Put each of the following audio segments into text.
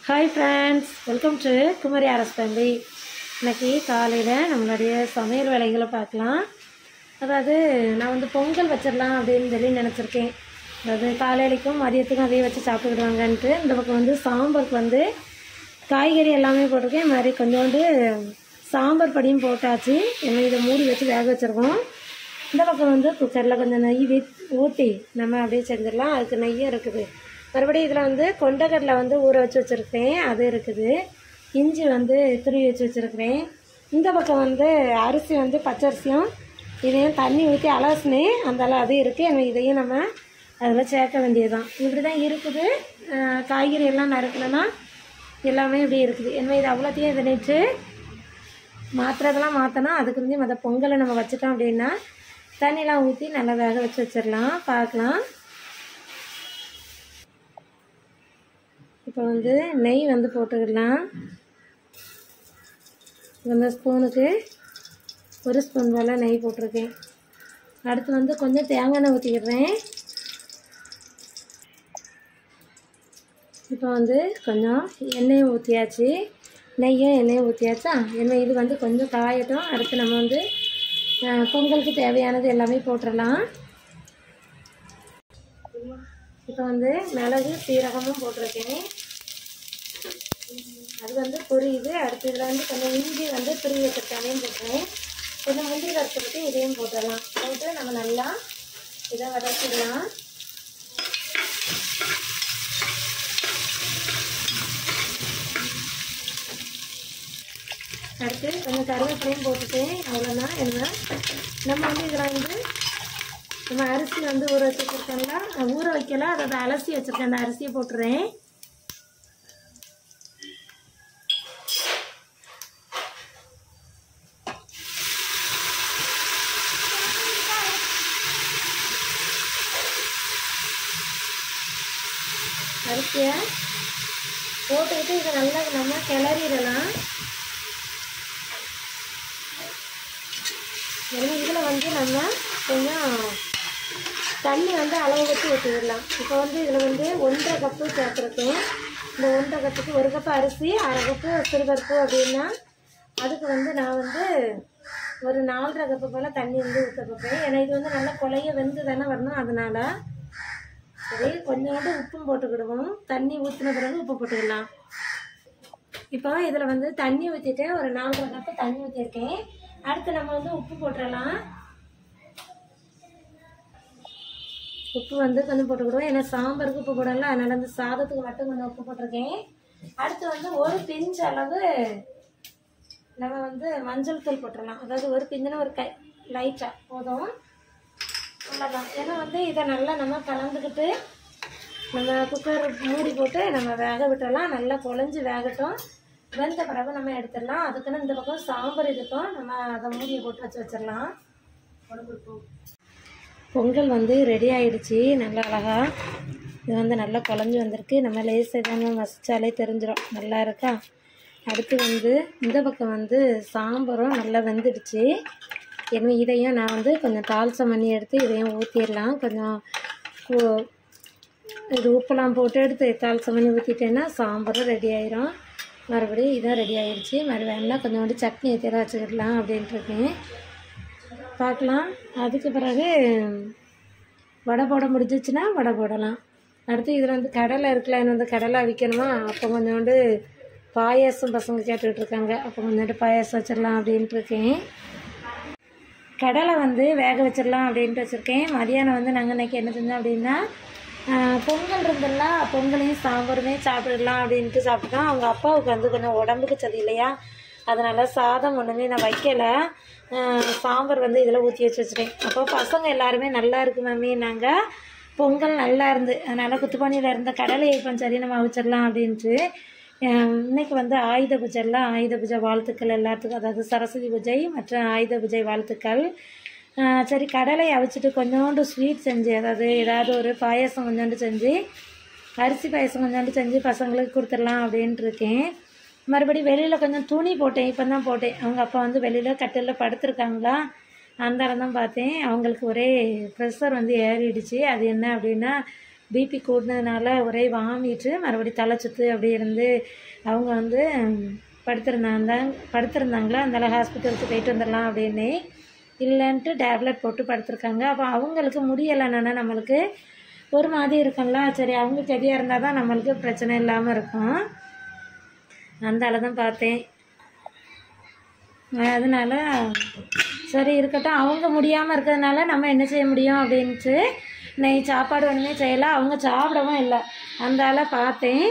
hi friends welcome to Kumari Aras family இன்னைக்கு காலையில் நம்மளுடைய சமையல் வேலைகளை பார்க்கலாம் அதாவது நான் வந்து பொங்கல் வச்சிடலாம் அப்படின்னு சொல்லி நினச்சிருக்கேன் அதாவது காலையிலைக்கும் மதியத்துக்கும் அதையே வச்சு சாப்பிட்டுக்கிடுவாங்கன்ட்டு இந்த பக்கம் வந்து சாம்பாருக்கு வந்து காய்கறி எல்லாமே போட்டிருக்கேன் இது மாதிரி கொஞ்சோண்டு சாம்பார் படியும் போட்டாச்சு என்ன இதை மூடி வச்சு வேக வச்சுருக்கோம் இந்த பக்கம் வந்து குக்கரில் கொஞ்சம் நெய் வி ஊற்றி நம்ம அப்படியே செஞ்சிடலாம் அதுக்கு நெய்யும் இருக்குது மறுபடியும் இதில் வந்து கொண்டக்கடலை வந்து ஊற வச்சு வச்சுருக்கேன் அது இருக்குது இஞ்சி வந்து துருவி வச்சு வச்சுருக்கிறேன் இந்த பக்கம் வந்து அரிசி வந்து பச்சரிசியும் இதையும் தண்ணி ஊற்றி அலசினேன் அந்த அளவு அது இருக்குது எனக்கு இதையும் நம்ம அதில் சேர்க்க வேண்டியதுதான் இப்படி தான் இருக்குது அஹ் காய்கறி எல்லாம் நறுக்கணும்னா எல்லாமே இப்படி இருக்குது என்ன இது அவ்வளோத்தையும் இதை நினச்சி மாற்றுறதெல்லாம் மாற்றினா அதுக்கு வந்து மற்ற பொங்கலை நம்ம வச்சுட்டோம் அப்படின்னா தண்ணிலாம் ஊற்றி நல்லா வேக வச்சு வச்சிடலாம் பார்க்கலாம் இப்போ வந்து நெய் வந்து போட்டுக்கிடலாம் இந்த ஸ்பூனுக்கு ஒரு ஸ்பூன் போல் நெய் போட்டிருக்கேன் அடுத்து வந்து கொஞ்சம் தேங்காய் எண்ணெய் ஊற்றிக்கிறேன் இப்போ வந்து கொஞ்சம் எண்ணெயும் ஊற்றியாச்சு நெய்யும் எண்ணெயும் ஊற்றியாச்சா எண்ணெய் இது வந்து கொஞ்சம் காயட்டும் அடுத்து நம்ம வந்து அஹ், பொங்கலுக்கு தேவையானது எல்லாமே போட்டுடலாம் இப்போ வந்து மிளகு சீரகமும் போட்டிருக்கேன் அது வந்து புரியுது அடுத்து இதில் வந்து கொஞ்சம் இஞ்சி வந்து துருவி வச்சிருக்கானையும் போட்டுறேன் கொஞ்சம் முந்திரி வறுத்துக்கிட்டு இதையும் போட்டுடலாம் போட்டு நம்ம நல்லா இதை வதக்கிடலாம் அடுத்து கொஞ்சம் கருவேப்பிலையும் போட்டுட்டேன் அவ்வளோதான் என்ன நம்ம வந்து இதில் வந்து நம்ம அரிசி வந்து ஊற வச்சு வச்சுருக்கோம்ல ஊற வைக்கல அதை அலசி வச்சுருக்கேன் அந்த அரிசியை போட்டுறேன் அரிசியை போட்டுக்கிட்டு இதை நல்லா நம்ம கிளறிடலாம் ஏன்னா இதில் வந்து நம்ம கொஞ்சம் தண்ணி வந்து அளவு வச்சு ஊற்றிடலாம் இப்போ வந்து இதில் வந்து ஒன்றரை கப்பு சேர்த்துருக்கேன் இந்த ஒன்றரை கப்புக்கு ஒரு கப்பு அரிசி அரை கப்பு சிறுபருப்பு அப்படின்னா அதுக்கு வந்து நான் வந்து ஒரு நாலரை கப்பு போல் தண்ணி வந்து ஊற்ற பார்ப்பேன் ஏன்னா இது வந்து நல்லா கொலைய வெந்து தானே வரணும் அதனால சரி கொஞ்சோண்டு உப்பும் போட்டுக்கிடுவோம் தண்ணி ஊற்றின பிறகு உப்பு போட்டுக்கலாம் இப்போ இதில் வந்து தண்ணி ஊற்றிட்டேன் ஒரு நாலரை கப்பு தண்ணி ஊற்றிருக்கேன் அடுத்து நம்ம வந்து உப்பு போட்டுடலாம் உப்பு வந்து கொஞ்சம் போட்டுக்கிடுவோம் ஏன்னா சாம்பாருக்கு உப்பு போடல அதனால வந்து சாதத்துக்கு மட்டும் கொஞ்சம் உப்பு போட்டிருக்கேன் அடுத்து வந்து ஒரு பிஞ்ச் அளவு நம்ம வந்து மஞ்சள் தூள் போட்டுடலாம் அதாவது ஒரு பிஞ்சுனா ஒரு கை லைட்டாக போதும் அவ்வளோதான் ஏன்னா வந்து இதை நல்லா நம்ம கலந்துக்கிட்டு நம்ம குக்கர் மூடி போட்டு நம்ம வேக விட்டுறலாம் நல்லா குழஞ்சி வேகட்டும் வெந்த பிறகு நம்ம எடுத்துடலாம் அதுக்குன்னு இந்த பக்கம் சாம்பார் இருக்கும் நம்ம அதை மூடியை போட்டு வச்சு வச்சிடலாம் பொங்கல் வந்து ரெடி ஆயிடுச்சு நல்லா அழகா இது வந்து நல்லா குழஞ்சி வந்திருக்கு நம்ம லேஸ் எதானு வசிச்சாலே தெரிஞ்சிடும் நல்லா இருக்கா அடுத்து வந்து இந்த பக்கம் வந்து சாம்பாரும் நல்லா வெந்துடுச்சு என்ன இதையும் நான் வந்து கொஞ்சம் தால்சம் பண்ணி எடுத்து இதையும் ஊற்றிடலாம் கொஞ்சம் உ- இது உப்பெல்லாம் போட்டு எடுத்து தால்சம் பண்ணி ஊற்றிட்டேன்னா சாம்பாரும் ரெடி ஆயிரும் மறுபடியும் இதான் ரெடி ஆயிடுச்சு மறு வேணா கொஞ்சோண்டு சட்னி ஏற்றி வச்சுக்கிடலாம் அப்படின்ட்டு இருக்கேன் பார்க்கலாம் அதுக்கு பிறகு வடை போட முடிஞ்சிச்சுன்னா வடை போடலாம் அடுத்து இதில் வந்து கடலை இருக்குல்ல இன்னும் வந்து கடலை அவிக்கணுமா அப்போ கொஞ்சோண்டு பாயாசம் பசங்க கேட்டுக்கிட்டு இருக்காங்க அப்போ கொஞ்சோண்டு பாயாசம் வச்சிடலாம் அப்படின்ட்டு இருக்கேன் கடலை வந்து வேக வச்சிடலாம் அப்படின்ட்டு வச்சுருக்கேன் மதியானம் வந்து நாங்கள் இன்றைக்கி என்ன செஞ்சோம் அப்படின்னா ஆஹ், பொங்கல் இருந்ததுல பொங்கலையும் சாம்பாருமே சாப்பிடலாம் அப்படின்ட்டு சாப்பிட்டோம் அவங்க அப்பாவுக்கு வந்து கொஞ்சம் உடம்புக்கு சரி இல்லையா அதனால் சாதம் ஒன்றுமே நான் வைக்கலை ஆஹ், சாம்பார் வந்து இதில் ஊற்றி வச்சு வச்சுட்டேன் அப்போ பசங்க எல்லாருமே நல்லா இருக்கு மம்மி நாங்கள் பொங்கல் நல்லா இருந்து அதனால் குத்துப்பானியில் இருந்த கடலையை இப்போ சரி நம்ம அவிச்சிடலாம் அப்படின்ட்டு ஆஹ், இன்னைக்கு வந்து ஆயுத பூஜைல ஆயுத பூஜை வாழ்த்துக்கள் எல்லாத்துக்கும் அதாவது சரஸ்வதி பூஜை மற்றும் ஆயுத பூஜை வாழ்த்துக்கள் ஆஹ் சரி கடலை அவிச்சிட்டு கொஞ்சோண்டு ஸ்வீட் செஞ்சு அதாவது ஏதாவது ஒரு பாயாசம் கொஞ்சோண்டு செஞ்சு அரிசி பாயாசம் கொஞ்சோண்டு செஞ்சு பசங்களுக்கு கொடுத்துடலாம் அப்படின்ட்டு இருக்கேன் மறுபடியும் வெளியில் கொஞ்சம் துணி போட்டேன் இப்போ தான் போட்டேன் அவங்க அப்பா வந்து வெளியில் கட்டிலில் படுத்திருக்காங்களா அந்த இடம் தான் பார்த்தேன் அவங்களுக்கு ஒரே ப்ரெஷர் வந்து ஏறிடுச்சு அது என்ன அப்படின்னா பிபி கூடினதுனால ஒரே வாமிட்டு மறுபடியும் தலை சுற்று அப்படி இருந்து அவங்க வந்து படுத்திருந்தாங்க படுத்திருந்தாங்களா அதனால ஹாஸ்பிட்டலுக்கு போயிட்டு வந்துடலாம் அப்படின்னு இல்லைன்ட்டு டேப்லெட் போட்டு படுத்திருக்காங்க அப்போ அவங்களுக்கு முடியலைன்னா நம்மளுக்கு ஒரு மாதிரி இருக்கும்ல சரி அவங்க கெதியாக இருந்தால் தான் நம்மளுக்கு பிரச்சனை இல்லாமல் இருக்கும் அந்த தான் பார்த்தேன் அதனால சரி இருக்கட்டும் அவங்க முடியாமல் இருக்கிறதுனால நம்ம என்ன செய்ய முடியும் அப்படின்ட்டு நெய் சாப்பாடு ஒன்றுமே செய்யலை அவங்க சாப்பிடவும் இல்லை அந்த பார்த்தேன்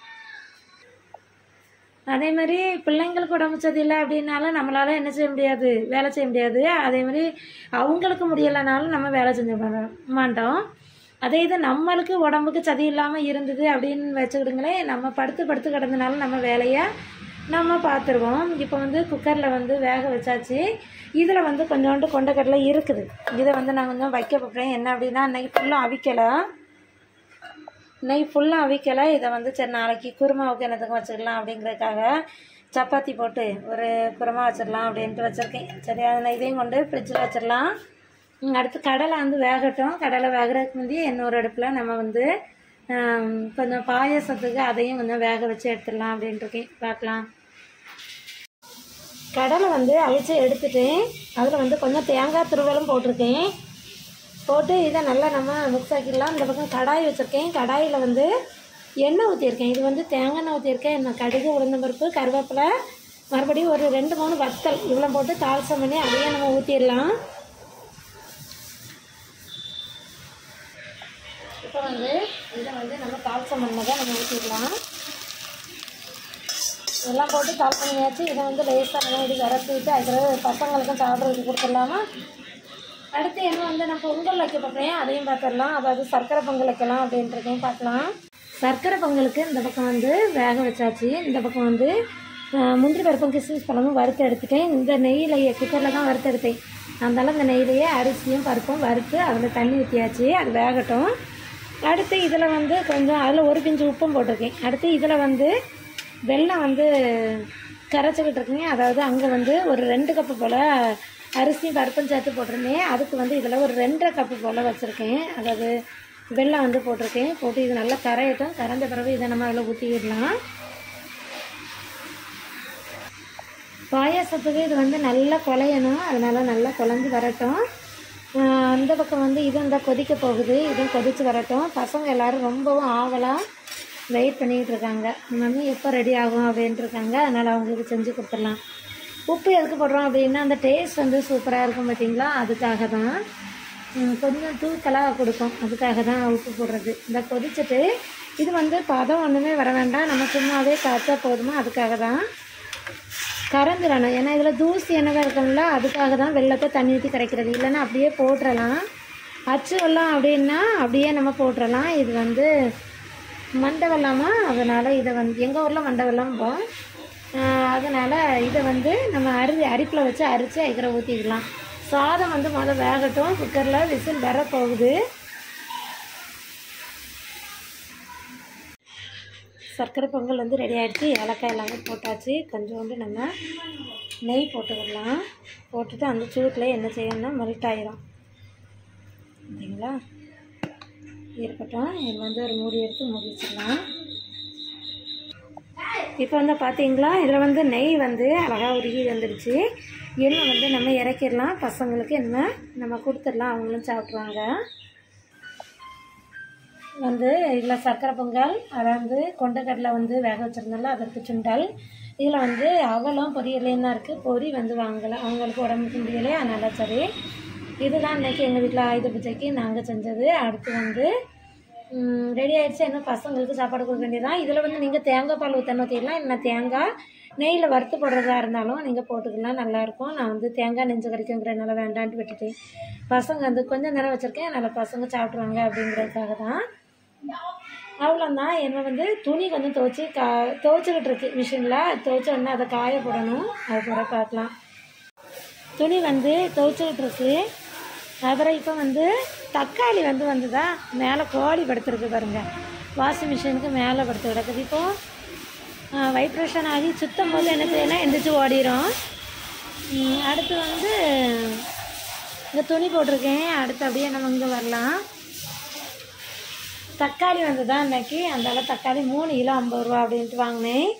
அதே மாதிரி பிள்ளைங்களுக்கு உடம்பு சரியில்லை அப்படின்னாலும் நம்மளால என்ன செய்ய முடியாது வேலை செய்ய முடியாது அதே மாதிரி அவங்களுக்கு முடியலைனாலும் நம்ம வேலை செஞ்ச மா- மாட்டோம் அதே இது நம்மளுக்கு உடம்புக்கு சதி இல்லாமல் இருந்தது அப்படின்னு வச்சுக்கிடுங்களேன் நம்ம படுத்து படுத்து கிடந்தனால நம்ம வேலையை நம்ம பார்த்துருவோம் இப்போ வந்து குக்கரில் வந்து வேக வச்சாச்சு இதில் வந்து கொஞ்சோண்டு கொண்டக்கடலை இருக்குது இதை வந்து நான் கொஞ்சம் வைக்க போகிறேன் என்ன அப்படின்னா அன்னைக்கு ஃபுல்லாக அவிக்கலை நெய் ஃபுல்லாக அவிக்கலை இதை வந்து சரி நாளைக்கு குருமாவுக்கு என்னத்துக்கு வச்சுக்கலாம் அப்படிங்கிறதுக்காக சப்பாத்தி போட்டு ஒரு குருமா வச்சிடலாம் அப்படின்ட்டு வச்சுருக்கேன் சரி அதை இதையும் கொண்டு ஃப்ரிட்ஜில் வச்சிடலாம் ம், அடுத்து கடலை வந்து வேகட்டும் கடலை வேகிறதுக்கு முந்தி இன்னொரு அடுப்பில் நம்ம வந்து ஆம், கொஞ்சம் பாயாசத்துக்கு அதையும் கொஞ்சம் வேக வச்சு எடுத்துடலாம் அப்படின்ட்டு இருக்கேன் பார்க்கலாம் கடலை வந்து அவிச்சு எடுத்துட்டேன் அதில் வந்து கொஞ்சம் தேங்காய் துருவலும் போட்டிருக்கேன் போட்டு இதை நல்லா நம்ம மிக்ஸ் ஆக்கிடலாம் இந்த பக்கம் கடாய் வச்சுருக்கேன் கடாயில் வந்து எண்ணெய் ஊற்றிருக்கேன் இது வந்து தேங்காய் எண்ணெய் ஊற்றிருக்கேன் இந்த கடுகு உளுந்தம்பருப்பு கருவேப்பிலை மறுபடியும் ஒரு ரெண்டு மூணு வத்தல் இவ்வளோ போட்டு தாளிசம் பண்ணி அதையே நம்ம ஊற்றிடலாம் இப்போ வந்து இதை வந்து நம்ம தாளிசம் பண்ணதை நம்ம ஊற்றிடலாம் எல்லாம் போட்டு தாள் பண்ணியாச்சு இதை வந்து லேசாக நம்ம இப்படி விரட்டி விட்டு அதுக்கு பசங்களுக்கும் சாப்பிட்றதுக்கு கொடுத்துடலாமா அடுத்து என்ன வந்து நான் பொங்கல் வைக்க பார்க்குறேன் அதையும் பார்த்துடலாம் அதாவது சர்க்கரை பொங்கல் வைக்கலாம் அப்படின்றதையும் பார்க்கலாம் சர்க்கரை பொங்கலுக்கு இந்த பக்கம் வந்து வேக வச்சாச்சு இந்த பக்கம் வந்து ஆஹ், முந்திரி பருப்பும் கிஸ்மிஸ் பழமும் வறுத்து எடுத்துட்டேன் இந்த நெய்யிலேயே குக்கரில் தான் வறுத்து எடுத்தேன் அதனால இந்த நெய்யிலேயே அரிசியும் பருப்பும் வறுத்து அதில் தண்ணி ஊற்றியாச்சு அது வேகட்டும் அடுத்து இதில் வந்து கொஞ்சம் அதில் ஒரு பிஞ்சு உப்பும் போட்டிருக்கேன் அடுத்து இதில் வந்து வெல்லம் வந்து கரைச்சிக்கிட்டு இருக்கேன் அதாவது அங்கே வந்து ஒரு ரெண்டு கப்பு போல் அரிசியும் பருப்பும் சேர்த்து போட்டிருந்தேன் அதுக்கு வந்து இதில் ஒரு ரெண்டரை கப்பு போல் வச்சுருக்கேன் அதாவது வெல்லம் வந்து போட்டிருக்கேன் போட்டு இது நல்லா கரையட்டும் கரைஞ்ச பிறகு இதை நம்ம அதில் ஊற்றிக்கிடலாம் பாயாசத்துக்கு இது வந்து நல்லா குழையணும் அதனால நல்லா குழஞ்சி வரட்டும் ஆஹ் அந்த பக்கம் வந்து இது இந்த கொதிக்க போகுது இதுவும் கொதித்து வரட்டும் பசங்க எல்லாரும் ரொம்பவும் ஆவலாக வெயிட் பண்ணிக்கிட்டு இருக்காங்க மம்மி எப்போ ரெடி ஆகும் அப்படின்ட்டு இருக்காங்க அதனால் அவங்களுக்கு செஞ்சு கொடுத்துடலாம் உப்பு எதுக்கு போடுறோம் அப்படின்னா அந்த டேஸ்ட் வந்து சூப்பராக இருக்கும் பார்த்தீங்களா அதுக்காக தான் ம், கொஞ்சம் தூக்கலாக கொடுக்கும் அதுக்காக தான் உப்பு போடுறது இந்த கொதிச்சுட்டு இது வந்து பதம் ஒன்றுமே வர வேண்டாம் நம்ம சும்மாவே காய்ச்சா போதுமா அதுக்காக தான் கறந்துடணும் ஏன்னா இதில் தூசி என்னவே இருக்கும்ல அதுக்காக தான் வெள்ளத்தை தண்ணி ஊற்றி கரைக்கிறது இல்லைன்னா அப்படியே போட்டுறலாம் அச்சு வெல்லம் அப்படின்னா அப்படியே நம்ம போட்டுறலாம் இது வந்து மண்டை வெள்ளமா அதனால் இதை வந்து எங்கள் ஊரில் மண்டை வெள்ளம் போம் அதனால் இதை வந்து நம்ம அரி அரிப்பில் வச்சு அரித்து ஐக்கிற ஊற்றிக்கலாம் சாதம் வந்து முதல் வேகட்டும் குக்கரில் விசில் வர போகுது சர்க்கரை பொங்கல் வந்து ரெடி ஆகிடுச்சு ஏலக்காய் எல்லாமே போட்டாச்சு கொஞ்சோண்டு நம்ம நெய் போட்டுக்கிடலாம் போட்டுட்டு அந்த சூட்டில் என்ன செய்யணும்னா மெல்ட் ஆயிரும் சரிங்களா இருக்கட்டும் இது வந்து ஒரு மூடி எடுத்து மூடி வச்சிடலாம் இப்போ வந்து பார்த்தீங்களா இதில் வந்து நெய் வந்து அழகாக உருகி வந்துடுச்சு எண்ணெய் வந்து நம்ம இறக்கிடலாம் பசங்களுக்கு என்ன நம்ம கொடுத்துடலாம் அவங்களும் சாப்பிட்ருவாங்க வந்து இதில் சர்க்கரை பொங்கல் அதாவது கொண்டக்கடலை வந்து வேக வச்சுருந்தால அதற்கு சுண்டல் இதில் வந்து அவலும் பொரியலையும் தான் இருக்குது பொரி வந்து வாங்கலை அவங்களுக்கு உடம்புக்கு முடியலை அதனால சரி இதுதான் இன்றைக்கி எங்கள் வீட்டில் ஆயுத பூஜைக்கு நாங்கள் செஞ்சது அடுத்து வந்து ரெடி ஆயிடுச்சு இன்னும் பசங்களுக்கு சாப்பாடு கொடுக்க வேண்டியதான் இதில் வந்து நீங்கள் தேங்காய் பால் ஊற்றணும் ஊற்றிடலாம் இல்லை தேங்காய் நெய்யில் வறுத்து போடுறதா இருந்தாலும் நீங்கள் போட்டுக்கலாம் நல்லாயிருக்கும் நான் வந்து தேங்காய் நெஞ்சு கறிக்குங்கிறனால வேண்டான்ட்டு விட்டுட்டேன் பசங்க வந்து கொஞ்சம் நேரம் வச்சுருக்கேன் அதனால் பசங்க சாப்பிட்ருவாங்க அப்படிங்கிறதுக்காக தான் அவ்வளோதான் என்ன வந்து துணி கொஞ்சம் துவைச்சி கா துவைச்சிக்கிட்டு இருக்கு மிஷினில் துவைச்ச உடனே அதை காய போடணும் அது கூட பார்க்கலாம் துணி வந்து துவைச்சிக்கிட்டு இருக்கு அப்புறம் இப்போ வந்து தக்காளி வந்து வந்துதா மேலே கோழி படுத்துருக்கு பாருங்க வாஷிங் மிஷினுக்கு மேலே படுத்து கிடக்குது இப்போ வைப்ரேஷன் ஆகி சுத்தம் போது என்ன செய்யணும் எந்திரிச்சு ஓடிடும் ம், அடுத்து வந்து இங்கே துணி போட்டிருக்கேன் அடுத்து அப்படியே நம்ம இங்கே வரலாம் தக்காளி வந்து தான் இன்னைக்கு அந்த தக்காளி மூணு கிலோ ஐம்பது ரூபா அப்படின்ட்டு வாங்கினேன்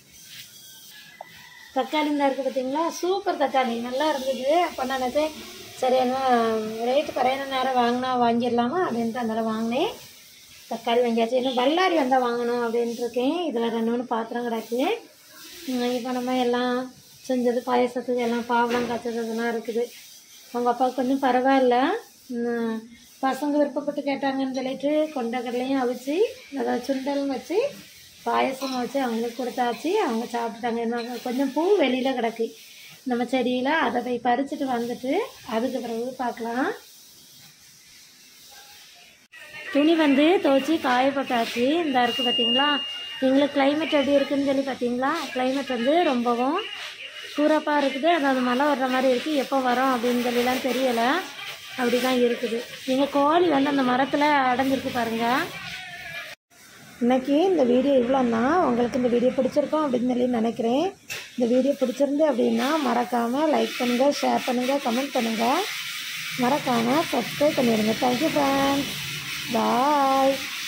தக்காளி இந்த இருக்குது பார்த்தீங்களா சூப்பர் தக்காளி நல்லா இருந்தது அப்போ நான் நினைச்சேன் சரி என்ன ரேட்டு குறையிற நேரம் வாங்கினா வாங்கிடலாமா அப்படின்ட்டு அந்த வாங்கினேன் தக்காளி வாங்கியாச்சு இன்னும் பல்லாரி வந்தால் வாங்கணும் அப்படின்ட்டு இருக்கேன் இதில் ரெண்டு மூணு பாத்திரம் கிடக்கு இப்போ நம்ம எல்லாம் செஞ்சது பாயசத்துக்கு எல்லாம் பாவெலாம் காய்ச்சது இதெல்லாம் இருக்குது அவங்க அப்பாவுக்கு கொஞ்சம் பரவாயில்ல உம், பசங்க விருப்பப்பட்டு கேட்டாங்கன்னு சொல்லிட்டு கொண்டக்கடலையும் அவிச்சு அதை சுண்டலும் வச்சு பாயசம் வச்சு அவங்களுக்கு கொடுத்தாச்சு அவங்க சாப்பிட்டுட்டாங்க என்ன கொஞ்சம் பூ வெளியில் கிடக்கு நம்ம செடியில் அதை போய் பறிச்சுட்டு வந்துட்டு அதுக்கு பிறகு பார்க்கலாம் துணி வந்து துவைச்சி காய போட்டாச்சு இந்த இருக்குது பார்த்தீங்களா எங்களுக்கு climate எப்படி இருக்குன்னு சொல்லி பார்த்தீங்களா climate வந்து ரொம்பவும் சூறப்பாக இருக்குது அதாவது மழை வர்ற மாதிரி இருக்குது எப்போ வரும் அப்படின்னு சொல்லிலாம் தெரியலை அப்படி தான் இருக்குது எங்கள் கோழி வந்து அந்த மரத்தில் அடைஞ்சிருக்கு பாருங்கள் இன்னைக்கு இந்த வீடியோ இவ்வளோ தான் உங்களுக்கு இந்த வீடியோ பிடிச்சிருக்கோம் அப்படின்னு சொல்லி நினைக்கிறேன் இந்த வீடியோ பிடிச்சிருந்து அப்படின்னா மறக்காமல் லைக் பண்ணுங்கள் ஷேர் பண்ணுங்கள் கமெண்ட் பண்ணுங்கள் மறக்காமல் சப்ஸ்கிரைப் பண்ணிடுங்க தேங்க்யூ ஃப்ரெண்ட்ஸ் பாய்